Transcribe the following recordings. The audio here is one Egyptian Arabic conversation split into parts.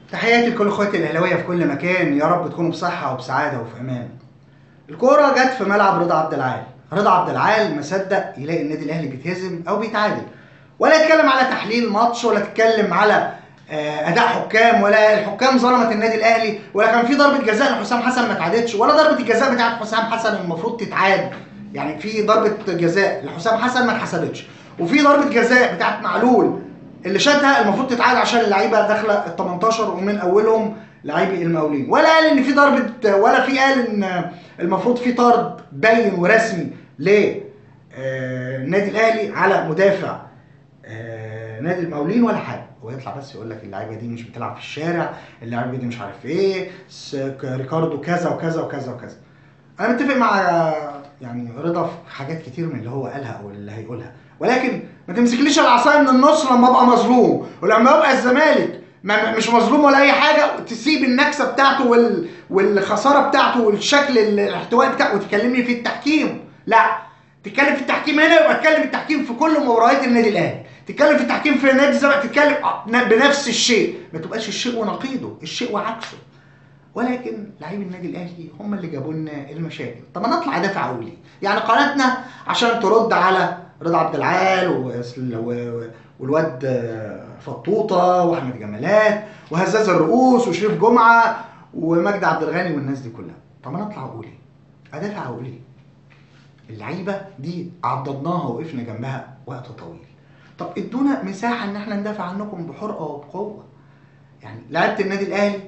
تحياتي لكل اخواتي الاهلاويه في كل مكان يا رب تكونوا بصحه وبسعاده وفي امان الكوره جت في ملعب رضا عبد العال رضا عبد العال ما صدق يلاقي النادي الاهلي بيتهزم او بيتعادل ولا يتكلم على تحليل ماتش ولا تتكلم على آه، اداء حكام ولا الحكام ظلمت النادي الاهلي ولا كان في ضربه جزاء لحسام حسن ما اتعادتش ولا ضربه الجزاء بتاعت حسام حسن المفروض تتعاد يعني في ضربه جزاء لحسام حسن ما اتحسبتش وفي ضربه جزاء بتاعت معلول اللي شادها المفروض تتعاد عشان اللعيبه داخله ال 18 ومن اولهم لعيبه المقاولين ولا قال ان في ضربه ولا في قال ان المفروض في طرد باين ورسمي ل آه، النادي الاهلي على مدافع آه، نادي المقاولين ولا حاجه هو يطلع بس يقول لك اللعيبه دي مش بتلعب في الشارع اللعيبه دي مش عارف ايه س- ك- ريكاردو كذا وكذا وكذا وكذا انا متفق مع يعني رضا في حاجات كتير من اللي هو قالها او اللي هيقولها ولكن ما تمسكليش العصايه من النص لما ابقى مظلوم ولما يبقى الزمالك ما مش مظلوم ولا اي حاجه تسيب النكسه بتاعته وال... والخساره بتاعته والشكل الاحتواء بتاعه وتكلمني في التحكيم لا تتكلم في التحكيم هنا يبقى تتكلم التحكيم في كل مباريات النادي الاهلي تتكلم في التحكيم في نادي الزمالك تتكلم بنفس الشيء ما تبقاش الشيء ونقيضه الشيء وعكسه ولكن لعيب النادي الاهلي هم اللي جابوا لنا المشاكل طب انا اطلع ادافع اقول ايه يعني قناتنا عشان ترد على رضا عبد العال و- و- والواد فطوطه واحمد جمالات وهزاز الرؤوس وشريف جمعه ومجدي عبد الغني والناس دي كلها طب انا اطلع اقول ايه ادافع اقول ايه اللعيبه دي عضدناها وقفنا جنبها وقت طويل طب ادونا مساحه ان احنا ندافع عنكم بحرقه وبقوه يعني لعيبه النادي الاهلي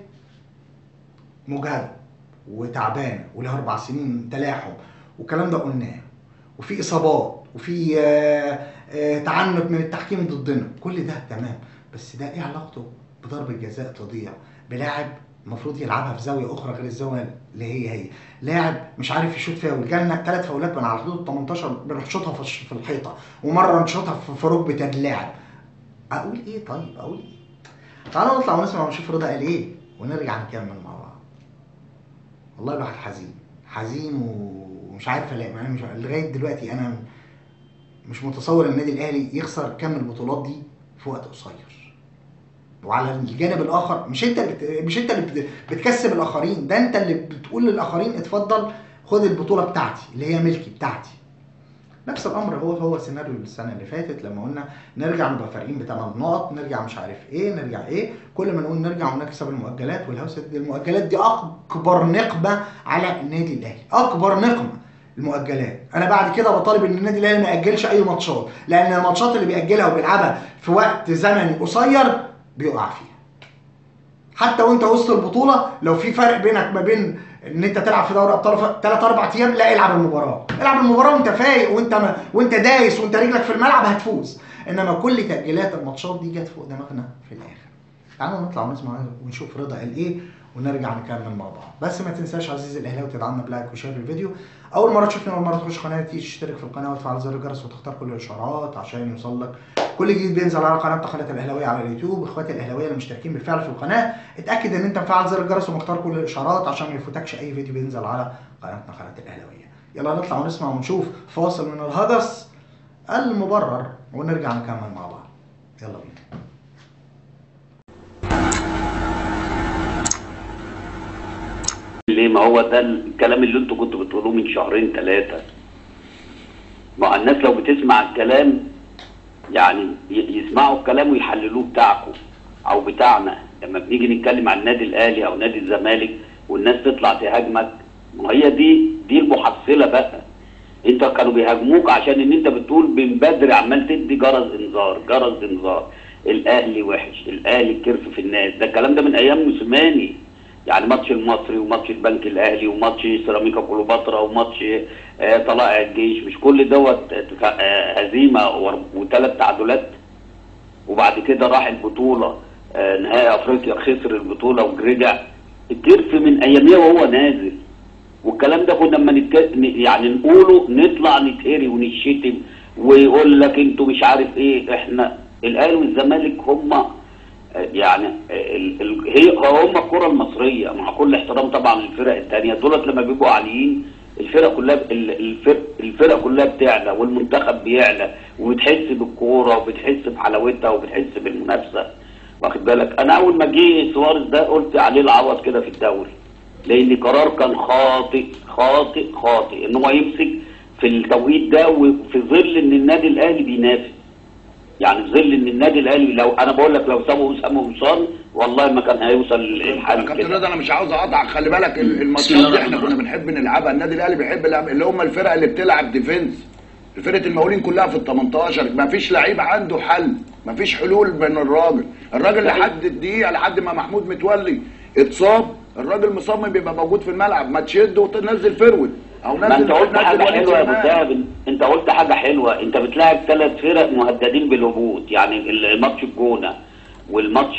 مجهده وتعبانه ولها اربع سنين تلاحم والكلام ده قلناه وفي اصابات وفي آه، آه، تعنت من التحكيم ضدنا كل ده تمام بس ده ايه علاقته بضربه جزاء تضيع بلاعب المفروض يلعبها في زاويه اخرى غير الزاويه اللي هي هي لاعب مش عارف يشوط فاول جالنا ثلاث فاولات من على حدود ال 18 بنروح شوطها في الش- في الحيطه ومره نشوطها في- في ركبه اللاعب اقول ايه طيب اقول ايه تعالوا نطلع ونسمع ونشوف رضا قال ايه ونرجع نكمل مع بعض والله الواحد حزين حزين ومش عارف الاقي يعني مش لغايه دلوقتي انا مش متصور ان النادي الاهلي يخسر كم البطولات دي في وقت قصير وعلى الجانب الاخر مش انت اللي بت... مش انت اللي بت... بتكسب الاخرين ده انت اللي بتقول للاخرين اتفضل خد البطوله بتاعتي اللي هي ملكي بتاعتي نفس الامر هو هو سيناريو السنه اللي فاتت لما قلنا نرجع نبقى فارقين بثمان نقط نرجع مش عارف ايه نرجع ايه كل ما نقول نرجع ونكسب المؤجلات والهوسه دي المؤجلات دي اكبر نقمه على النادي الاهلي اكبر نقمه المؤجلات انا بعد كده بطالب ان النادي الاهلي ما ياجلش اي ماتشات لان الماتشات اللي بيأجلها وبيلعبها في وقت زمني قصير بيقع فيها حتى وانت وسط البطوله لو في فرق بينك ما بين ان انت تلعب في دوري ابطال ثلاث اربع ايام لا العب المباراه العب المباراه وانت فايق وانت ما وانت دايس وانت رجلك في الملعب هتفوز انما كل تاجيلات الماتشات دي جت فوق دماغنا في الاخر تعالوا نطلع ونسمع ونشوف رضا قال ايه ونرجع نكمل مع بعض بس ما تنساش عزيزي الاهلاوي تدعمنا بلايك وشير الفيديو اول مره تشوفنا اول مره تخش قناه تيجي تشترك في القناه وتفعل زر الجرس وتختار كل الاشعارات عشان يوصل لك كل جديد بينزل على قناه قناه الاهلاويه على اليوتيوب اخواتي الاهلاويه المشتركين بالفعل في القناه اتاكد ان انت مفعل زر الجرس ومختار كل الاشعارات عشان ما يفوتكش اي فيديو بينزل على قناتنا قناه الاهلاويه يلا نطلع ونسمع ونشوف فاصل من الهجس المبرر ونرجع نكمل مع بعض يلا بينا ليه ما هو ده الكلام اللي انتوا كنتوا بتقولوه من شهرين ثلاثة ما الناس لو بتسمع الكلام يعني ي- يسمعوا الكلام ويحللوه بتاعكم او بتاعنا لما بنيجي نتكلم عن النادي الاهلي او نادي الزمالك والناس تطلع تهاجمك ما هي دي دي المحصله بقى انت كانوا بيهاجموك عشان ان انت بتقول من بدري عمال تدي جرس انذار جرس انذار الاهلي وحش الاهلي كرف في الناس ده الكلام ده من ايام موسيماني يعني ماتش المصري وماتش البنك الاهلي وماتش سيراميكا كليوباترا وماتش آه، طلائع الجيش مش كل دوت آه، هزيمه وثلاث تعادلات وبعد كده راح البطوله آه، نهائي افريقيا خسر البطوله ورجع الكرف من اياميه وهو نازل والكلام ده كنا لما نتك... ن- يعني نقوله نطلع نتهري ونشتم ويقول لك انتوا مش عارف ايه احنا الاهلي والزمالك هم يعني ال... ال... هي هم الكره المصريه مع كل احترام طبعا للفرق الثانيه دولت لما بيبقوا عاليين الفرق كلها ال- الفرق الفرق كلها بتعلى والمنتخب بيعلى وبتحس بالكوره وبتحس بحلاوتها وبتحس بالمنافسه واخد بالك انا اول ما جه سواريز ده قلت عليه العوض كده في الدوري لان قرار كان خاطئ خاطئ خاطئ ان هو يمسك في التوقيت ده وفي ظل ان النادي الاهلي بينافس يعني في ظل ان النادي الاهلي لو انا بقول لك لو سابوا اسامه قمصان والله ما كان هيوصل يا الحال كابتن كده رضا انا مش عاوز اقطعك خلي بالك ال- بسم الماتشات الله دي احنا الرحمن كنا بنحب نلعبها النادي الاهلي بيحب يلعب اللي هم الفرق اللي بتلعب ديفنس فرقه المقاولين كلها في ال 18 ما فيش لعيب عنده حل ما فيش حلول بين الراجل الراجل لحد الدقيقه لحد ما محمود متولي اتصاب الراجل مصمم بيبقى موجود في الملعب ما تشده وتنزل فرود او ما نزل انت قلت نزل حاجه وليد حلوه يا ابو سليمان. ثابت انت قلت حاجه حلوه انت بتلاعب ثلاث فرق مهددين بالهبوط يعني الماتش الجونه والماتش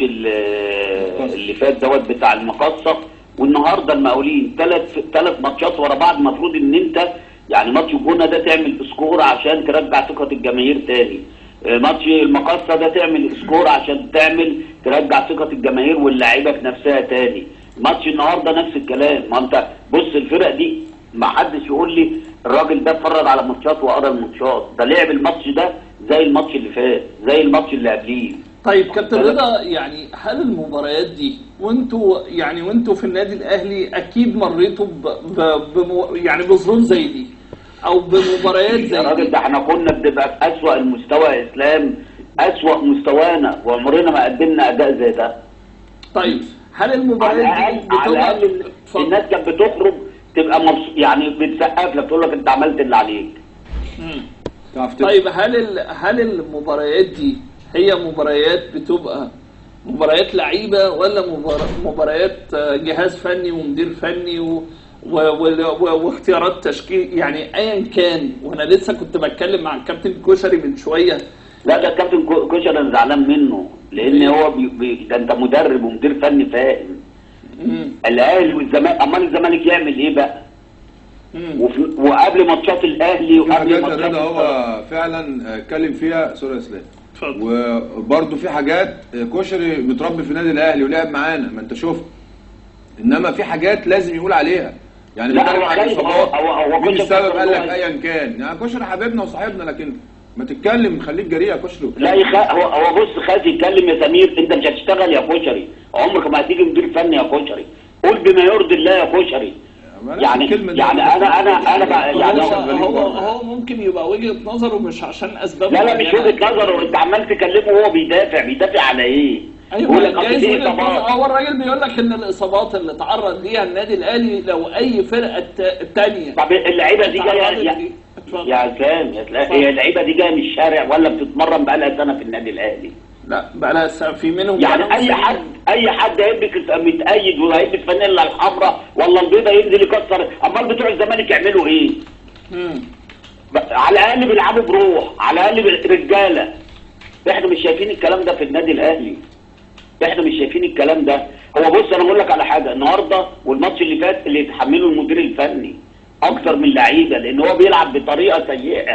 اللي اللي فات دوت بتاع المقصه والنهارده المقاولين ثلاث ثلاث ماتشات ورا بعض المفروض ان انت يعني ماتش الجونه ده تعمل سكور عشان ترجع ثقه الجماهير تاني اه، ماتش المقصه ده تعمل سكور عشان تعمل ترجع ثقه الجماهير واللعيبه في نفسها تاني ماتش النهارده نفس الكلام ما انت بص الفرق دي ما حدش يقول لي الراجل ده اتفرج على ماتشات وقرا الماتشات ده لعب الماتش ده زي الماتش اللي فات زي الماتش اللي قبليه طيب كابتن رضا يعني هل المباريات دي وانتوا يعني وانتوا في النادي الاهلي اكيد مريتوا ب... ب... بمو... يعني بظروف زي دي او بمباريات يا زي راجل دي ده احنا كنا بنبقى في اسوأ المستوى يا اسلام اسوأ مستوانا وعمرنا ما قدمنا اداء زي ده طيب هل على المباريات الاقل دي على بتبقى الاقل اتفضل. الناس كانت بتخرج تبقى مبسوط يعني بتسقف لك تقول لك انت عملت اللي عليك مم. تعرف تلعب. طيب هل ال... هل المباريات دي هي مباريات بتبقى مباريات لعيبه ولا مبار... مباريات آه، جهاز فني ومدير فني و... و... و... و... واختيارات تشكيل يعني ايا كان وانا لسه كنت بتكلم مع الكابتن الكشري من شويه لا ده الكابتن كو- كوشر انا زعلان منه لان هو بي... بي... ده انت مدرب ومدير فني فاهم مم. الاهلي والزمالك امال الزمالك يعمل ايه بقى مم. وفي... وقبل ماتشات الاهلي في وقبل حاجات ماتشات الرضا هو فعلا آه، اتكلم فيها سوري يا اسلام اتفضل. وبرده في حاجات آه، كشري متربي في النادي الاهلي ولعب معانا ما انت شفت انما في حاجات لازم يقول عليها يعني لا، بيتكلم هو عن خايف، الاصابات هو- هو- هو مين كشري السبب فكر قال إن لك هو- ايا كان يعني كشري حبيبنا وصاحبنا لكن ما تتكلم خليك جريء يا كشري لا يخ... هو هو بص خايف يتكلم يا سمير انت مش هتشتغل يا كشري عمرك ما هتيجي مدير فني يا كشري قول بما يرضي الله يا كشري يعني الكلمة دي- يعني انا انا انا بقى يعني هو شغالين هو, برضه. هو ممكن يبقى وجهه نظره مش عشان اسباب لا لا مش معينة. وجهه نظره انت عمال تكلمه وهو بيدافع بيدافع على ايه؟ ايوه يقول لك اصل جايز في وجهة نظر. اصابات هو الراجل بيقول لك ان الاصابات اللي تعرض ليها النادي الاهلي لو اي فرقه الت- التانيه طب اللعيبه دي جايه تعرضت يا, ليه؟ اتفضل. يا اسلام يا اسلام هي اللعيبه دي جايه من الشارع ولا بتتمرن بقالها سنه في النادي الاهلي؟ لا بقى لها سنة- في منهم يعني بقالهم اي سنين. حد اي حد هيلبس متأيد وهيلبس فانيلا الحمراء ولا البيضاء ينزل يكسر امال بتوع الزمالك يعملوا ايه؟ مم. ب- على الاقل بيلعبوا بروح على الاقل رجاله احنا مش شايفين الكلام ده في النادي الاهلي احنا مش شايفين الكلام ده هو بص انا اقول لك على حاجه النهارده والماتش اللي فات اللي يتحمله المدير الفني اكتر من لعيبه لان هو بيلعب بطريقه سيئه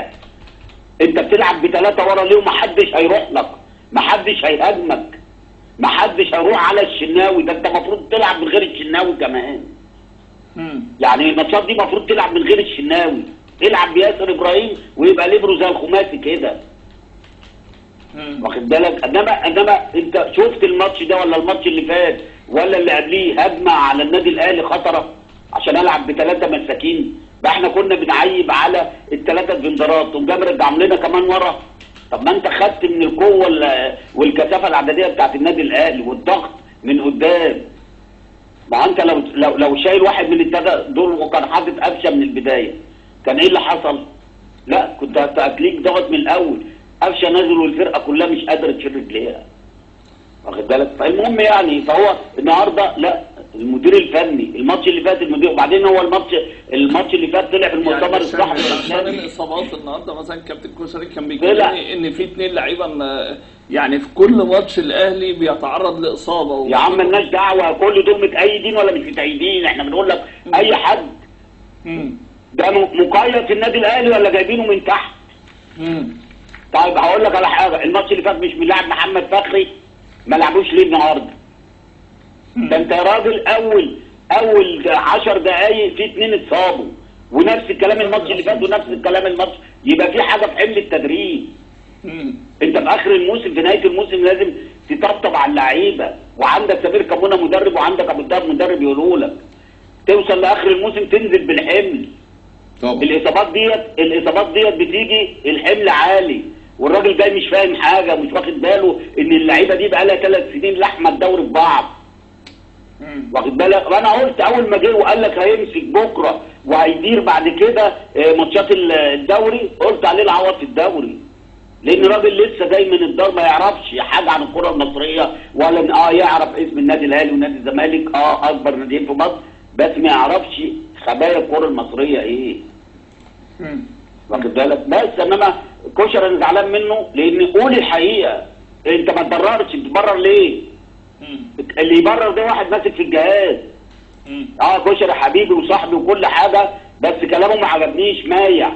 انت بتلعب بثلاثه ورا ليه ومحدش هيروح لك محدش هيهاجمك محدش هيروح على الشناوي ده انت المفروض تلعب من غير الشناوي كمان مم. يعني الماتشات دي المفروض تلعب من غير الشناوي تلعب بياسر ابراهيم ويبقى ليبرو زي الخماسي كده مم. واخد بالك انما انما انت شفت الماتش ده ولا الماتش اللي فات ولا اللي قبليه هجمه على النادي الاهلي خطره عشان العب بثلاثه مساكين بقى احنا كنا بنعيب على الثلاثه الفندرات وجاب رجع لنا كمان ورا طب ما انت خدت من القوه وال- والكثافه العدديه بتاعت النادي الاهلي والضغط من قدام ما انت لو لو لو شايل واحد من الثلاثه دول وكان حاطط قفشه من البدايه كان ايه اللي حصل؟ لا كنت هتأكليك ضغط من الاول قفشه نازل والفرقه كلها مش قادره تشيل رجليها واخد بالك فالمهم يعني فهو النهارده لا المدير الفني الماتش اللي فات المدير وبعدين هو الماتش الماتش اللي فات طلع في يعني المؤتمر عشان الصحفي عشان الإعلامي. الاصابات النهارده مثلا كابتن كوشري كان طلع. بيكلمني ان في اثنين لعيبه م- يعني في كل ماتش الاهلي بيتعرض لاصابه يا عم مالناش دعوه كل دول متأيدين ولا مش متأيدين احنا بنقول لك اي حد مم. ده م- مقيد في النادي الاهلي ولا جايبينه من تحت مم. طيب هقول لك على حاجه الماتش اللي فات مش ملاعب محمد فخري ما لعبوش ليه النهارده ده انت يا راجل اول اول 10 دقايق في اتنين اتصابوا ونفس الكلام الماتش اللي فات ونفس الكلام الماتش يبقى في حاجه في حمل التدريب مم. انت في اخر الموسم في نهايه الموسم لازم تطبطب على اللعيبه وعندك سمير كمونه مدرب وعندك ابو الدهب مدرب يقولوا لك توصل لاخر الموسم تنزل بالحمل طبعا الاصابات ديت الاصابات ديت بتيجي الحمل عالي والراجل جاي مش فاهم حاجه مش واخد باله ان اللعيبه دي بقى لها ثلاث سنين لحمه الدوري في بعض مم. واخد بالك وانا قلت اول ما جه وقال لك هيمسك بكره وهيدير بعد كده آه، ماتشات ال- الدوري قلت عليه العوض في الدوري لان راجل لسه جاي من الدار ما يعرفش حاجه عن الكره المصريه ولا إن اه يعرف اسم النادي الاهلي ونادي الزمالك اه اكبر ناديين في مصر بس ما يعرفش خبايا الكره المصريه ايه مم. واخد بالك بس انما كشري انا زعلان منه لان قول الحقيقه انت ما تبررش بتبرر ليه؟ مم. اللي يبرر ده واحد ماسك في الجهاز مم. اه كشري حبيبي وصاحبي وكل حاجه بس كلامه ما عجبنيش مايع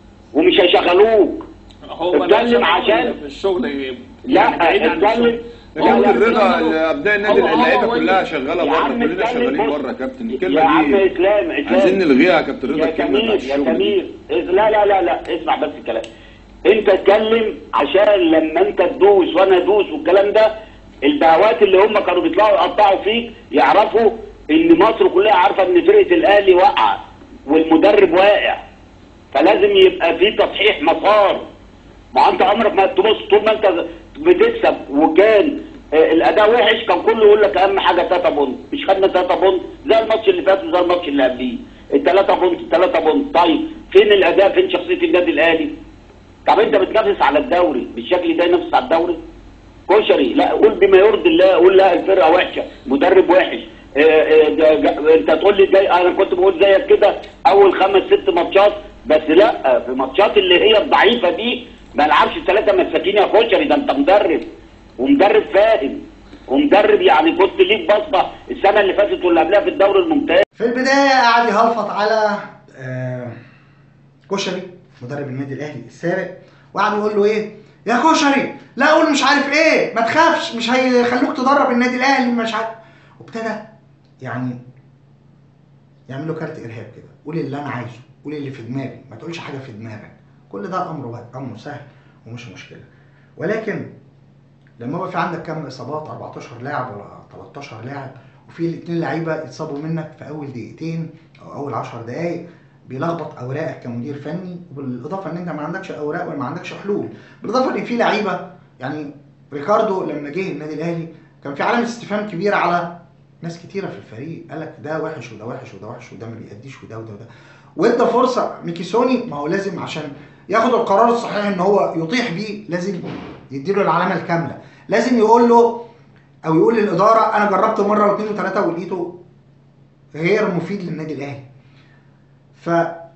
ومش هيشغلوك هو اتكلم ملهاش علاقة عشان- في الشغل لا يعني بعيد عن اتكلم الشغل. يا هو كابتن الكلام رضا ده- ابناء النادي هو- هو- اللعيبه هو كلها اللي- شغاله يا بره عم كلنا اتكلم شغالين بص. بره يا كابتن يا الكلمه عم دي اسلام اسلام عايزين نلغيها يا كابتن رضا يا الكلمه سمير بتاعت يا الشغل دي سمير إز- لا لا لا لا اسمع بس الكلام انت اتكلم عشان لما انت تدوس وانا ادوس والكلام ده الدعوات اللي هم كانوا بيطلعوا يقطعوا فيك يعرفوا ان مصر كلها عارفه ان فرقه الاهلي واقعه والمدرب واقع فلازم يبقى في تصحيح مسار ما انت عمرك ما تبص طول ما انت بتكسب وكان آه، الاداء وحش كان كله يقول لك اهم حاجه 3 بونت مش خدنا 3 بونت زي الماتش اللي فات وزي الماتش اللي قبليه الثلاثه بونت الثلاثه بونت طيب فين الاداء فين شخصيه النادي الاهلي طب انت بتنافس على الدوري بالشكل ده ينافس على الدوري كشري لا قول بما يرضي الله قول لا الفرقه وحشه مدرب وحش اه اه ده- ده- انت تقول لي زي انا كنت بقول زيك كده اول خمس ست ماتشات بس لا في ماتشات اللي هي الضعيفه دي ما لعبش ثلاثه مساكين يا كشري ده انت مدرب ومدرب فاهم ومدرب يعني كنت ليك بصمه السنه اللي فاتت واللي قبلها في الدوري الممتاز في البدايه قعد يهلفط على آه، كشري مدرب النادي الاهلي السابق وقعد يقول له ايه يا كشري لا قول مش عارف ايه ما تخافش مش هيخلوك تدرب النادي الاهلي مش عارف وابتدى يعني يعمل له كارت ارهاب كده قول اللي انا عايزه قول اللي في دماغي ما تقولش حاجه في دماغك كل ده امر امر سهل ومش مشكله ولكن لما يبقى في عندك كام اصابات 14 لاعب ولا 13 لاعب وفي الاثنين لعيبه اتصابوا منك في اول دقيقتين او اول 10 دقائق بيلخبط اوراقك كمدير فني وبالاضافه ان انت ما عندكش اوراق ولا ما عندكش حلول بالاضافه ان في لعيبه يعني ريكاردو لما جه النادي الاهلي كان في علامه استفهام كبيره على ناس كتيره في الفريق قال لك ده وحش وده وحش وده وحش وده ما بيأديش وده وده وده وادى فرصه ميكيسوني ما هو لازم عشان ياخد القرار الصحيح ان هو يطيح بيه لازم يديله العلامه الكامله لازم يقول له او يقول للاداره انا جربت مره واثنين وثلاثه ولقيته غير مفيد للنادي الاهلي ف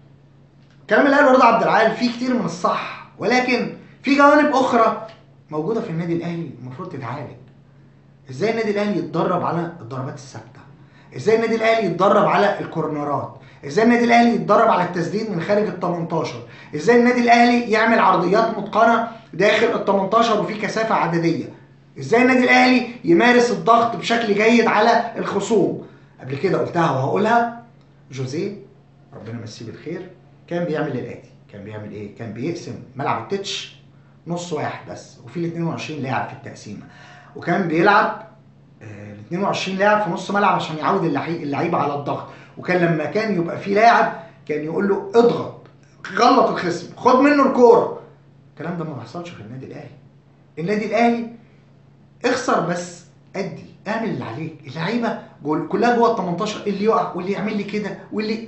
كلام اللي قاله رضا عبد العال فيه كتير من الصح ولكن في جوانب اخرى موجوده في النادي الاهلي المفروض تتعالج ازاي النادي الاهلي يتدرب على الضربات الثابته ازاي النادي الاهلي يتدرب على الكورنرات ازاي النادي الاهلي يتدرب على التسديد من خارج ال 18 ازاي النادي الاهلي يعمل عرضيات متقنه داخل ال 18 وفي كثافه عدديه ازاي النادي الاهلي يمارس الضغط بشكل جيد على الخصوم قبل كده قلتها وهقولها جوزيه ربنا يمسيه بالخير كان بيعمل الاتي كان بيعمل ايه كان بيقسم ملعب التتش نص واحد بس وفي ال 22 لاعب في التقسيمه وكان بيلعب ال 22 لاعب في نص ملعب عشان يعود اللعي- اللعيبه على الضغط وكان لما كان يبقى في لاعب كان يقول له اضغط غلط الخصم خد منه الكوره الكلام ده ما بيحصلش في النادي الاهلي النادي الاهلي اخسر بس ادي اعمل اللي عليك اللعيبه جول كلها جوه ال 18 اللي يقع واللي يعمل لي كده واللي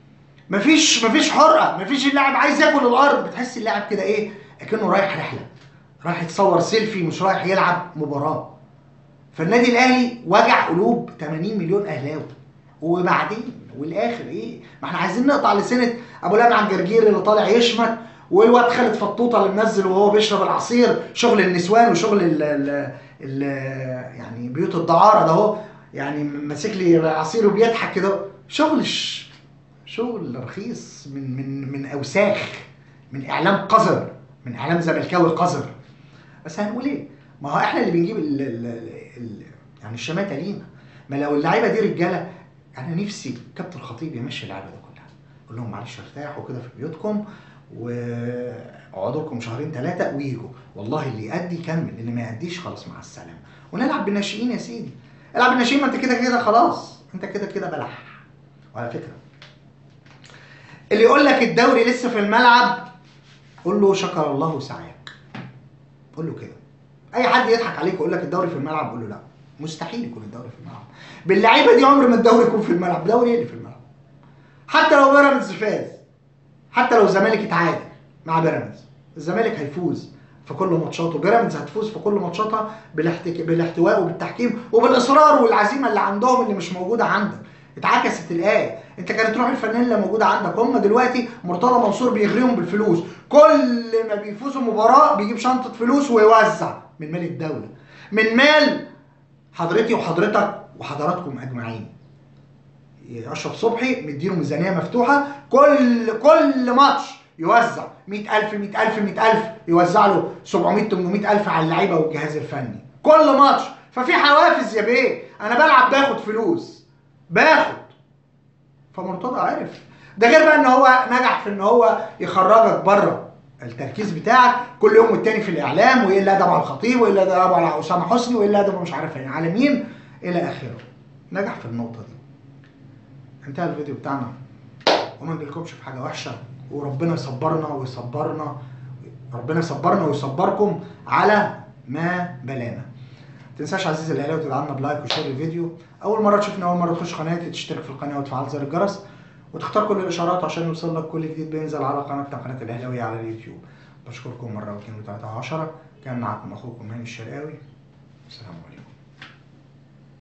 مفيش مفيش حرقه مفيش اللاعب عايز ياكل الارض بتحس اللاعب كده ايه اكنه رايح رحله رايح يتصور سيلفي مش رايح يلعب مباراه فالنادي الاهلي وجع قلوب 80 مليون اهلاوي وبعدين والاخر ايه ما احنا عايزين نقطع لسنه ابو لمع الجرجير اللي طالع يشمت والواد خالد فطوطه اللي منزل وهو بيشرب العصير شغل النسوان وشغل ال ال ال يعني بيوت الدعاره ده اهو يعني ماسك لي عصير وبيضحك كده شغل ش- شغل رخيص من من من اوساخ من اعلام قذر من اعلام زملكاوي قذر بس هنقول ايه؟ ما هو احنا اللي بنجيب ال ال ال يعني الشماته لينا ما لو اللعيبه دي رجاله انا نفسي كابتن الخطيب يمشي اللعيبه دي كلها يقول لهم معلش ارتاحوا كده في بيوتكم واقعدوا لكم شهرين ثلاثه ويجوا والله اللي يأدي يكمل اللي ما يأديش خلاص مع السلامه ونلعب بالناشئين يا سيدي العب بالناشئين ما انت كده كده خلاص انت كده كده بلح وعلى فكره اللي يقول لك الدوري لسه في الملعب قول له شكر الله سعيك قول له كده اي حد يضحك عليك ويقول لك الدوري في الملعب قول له لا مستحيل يكون الدوري في الملعب باللعيبه دي عمر ما الدوري يكون في الملعب الدوري ايه اللي في الملعب حتى لو بيراميدز فاز حتى لو الزمالك اتعادل مع بيراميدز الزمالك هيفوز في كل ماتشاته بيراميدز هتفوز في كل ماتشاتها بالاحتك... بالاحتواء وبالتحكيم وبالاصرار والعزيمه اللي عندهم اللي مش موجوده عندك اتعكست الايه انت كانت روح الفانيلا موجوده عندك هم دلوقتي مرتضى منصور بيغريهم بالفلوس كل ما بيفوزوا مباراه بيجيب شنطه فلوس ويوزع من مال الدوله من مال حضرتي وحضرتك وحضراتكم اجمعين اشرف صبحي مديله ميزانيه مفتوحه كل كل ماتش يوزع 100000 100000 100000 يوزع له 700 800000 على اللعيبه والجهاز الفني كل ماتش ففي حوافز يا بيه انا بلعب باخد فلوس باخد فمرتضى عرف ده غير بقى ان هو نجح في ان هو يخرجك بره التركيز بتاعك كل يوم والتاني في الاعلام وايه اللي ادب على الخطيب وايه اللي ادب على اسامه حسني وايه اللي ادب مش عارف ايه على مين الى اخره نجح في النقطه دي انتهى الفيديو بتاعنا وما نجيلكمش في حاجه وحشه وربنا يصبرنا ويصبرنا ربنا يصبرنا ويصبركم على ما بلانا تنساش عزيزي الاهلاوي تدعمنا بلايك وشير الفيديو اول مره تشوفنا اول مره تخش قناتي تشترك في القناه وتفعل زر الجرس وتختار كل الاشارات عشان يوصل لك كل جديد بينزل على قناتنا قناه الاهلاويه على اليوتيوب بشكركم مره واثنين وثلاثه وعشرة كان معكم اخوكم هاني الشرقاوي السلام عليكم